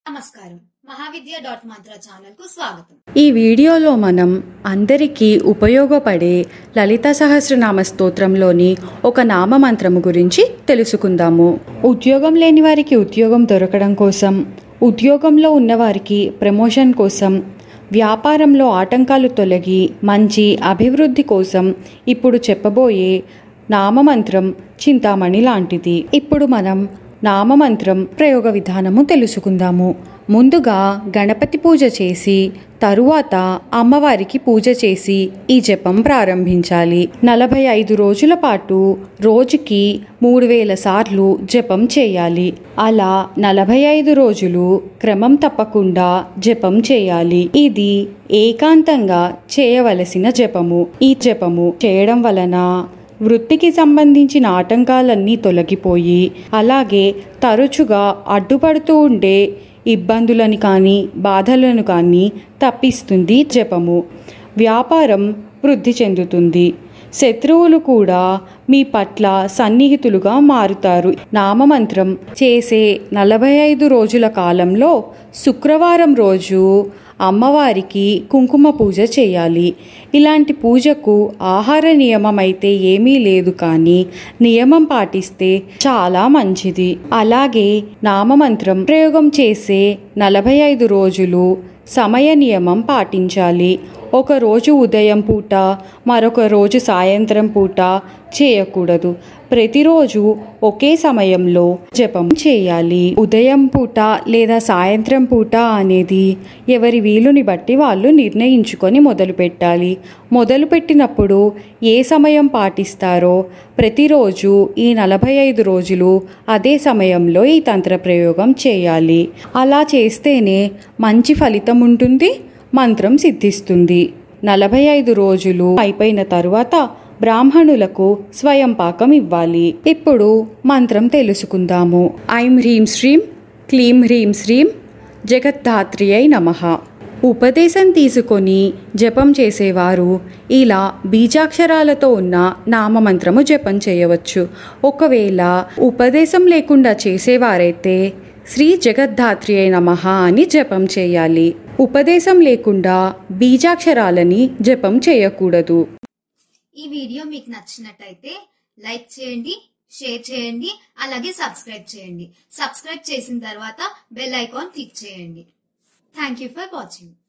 నమస్కారం మహావిద్య డాట్ మంత్ర ఛానల్ కు స్వాగతం ఈ వీడియోలో మనం అందరికీ ఉపయోగపడే లలిత సహస్రనామ స్తోత్రంలోని ఒక నామమంత్రము గురించి తెలుసుకుందాము ఉద్యోగం లేని వారికి ఉద్యోగం దొరకడం కోసం ఉద్యోగంలో ఉన్నవారికి ప్రమోషన్ కోసం వ్యాపారంలో ఆటంకాలు తొలగి మంచి అభివృద్ధి కోసం ఇప్పుడు చెప్పబోయే నామమంత్రం చింతామణి లాంటిది ఇప్పుడు మనం నామమంత్రం ప్రయోగ విధానము తెలుసుకుందాము ముందుగా గణపతి పూజ చేసి తరువాత అమ్మవారికి పూజ చేసి ఈ జపం ప్రారంభించాలి నలభై ఐదు రోజుల పాటు రోజుకి మూడు వేల సార్లు జపం చేయాలి అలా నలభై ఐదు రోజులు క్రమం తప్పకుండా జపం చేయాలి ఇది ఏకాంతంగా చేయవలసిన జపము ఈ జపము చేయడం వలన వృత్తికి సంబంధించిన ఆటంకాలన్నీ తొలగిపోయి అలాగే తరచుగా అడ్డుపడుతూ ఉండే ఇబ్బందులను కానీ బాధలను కానీ తప్పిస్తుంది జపము వ్యాపారం వృద్ధి చెందుతుంది శత్రువులు కూడా మీ పట్ల సన్నిహితులుగా మారుతారు నామమంత్రం చేసే నలభై ఐదు రోజుల కాలంలో శుక్రవారం రోజు అమ్మవారికి కుంకుమ పూజ చేయాలి ఇలాంటి పూజకు ఆహార నియమం అయితే ఏమీ లేదు కానీ నియమం పాటిస్తే చాలా మంచిది అలాగే నామమంత్రం ప్రయోగం చేసే నలభై ఐదు రోజులు సమయ నియమం పాటించాలి ఒక రోజు ఉదయం పూట మరొక రోజు సాయంత్రం పూట చేయకూడదు ప్రతిరోజు ఒకే సమయంలో జపం చేయాలి ఉదయం పూట లేదా సాయంత్రం పూట అనేది ఎవరి వీలుని బట్టి వాళ్ళు నిర్ణయించుకొని మొదలు పెట్టాలి మొదలు పెట్టినప్పుడు ఏ సమయం పాటిస్తారో ప్రతిరోజు ఈ నలభై ఐదు రోజులు అదే సమయంలో ఈ తంత్ర ప్రయోగం చేయాలి అలా చేస్తేనే మంచి ఫలితం ఉంటుంది మంత్రం సిద్ధిస్తుంది నలభై ఐదు రోజులు అయిపోయిన తరువాత బ్రాహ్మణులకు స్వయం పాకం ఇవ్వాలి ఇప్పుడు మంత్రం తెలుసుకుందాము ఐం హ్రీం శ్రీం క్లీం హ్రీం శ్రీం జగద్ధాత్రియై నమః ఉపదేశం తీసుకొని జపం చేసేవారు ఇలా బీజాక్షరాలతో ఉన్న నామమంత్రము జపం చేయవచ్చు ఒకవేళ ఉపదేశం లేకుండా చేసేవారైతే శ్రీ జగద్ధాత్రి అయి నమః అని జపం చేయాలి ఉపదేశం లేకుండా బీజాక్షరాలని జపం చేయకూడదు ఈ వీడియో మీకు నచ్చినట్టయితే లైక్ చేయండి షేర్ చేయండి అలాగే సబ్స్క్రైబ్ చేయండి సబ్స్క్రైబ్ చేసిన తర్వాత బెల్ ఐకాన్ క్లిక్ చేయండి థ్యాంక్ యూ ఫర్ వాచింగ్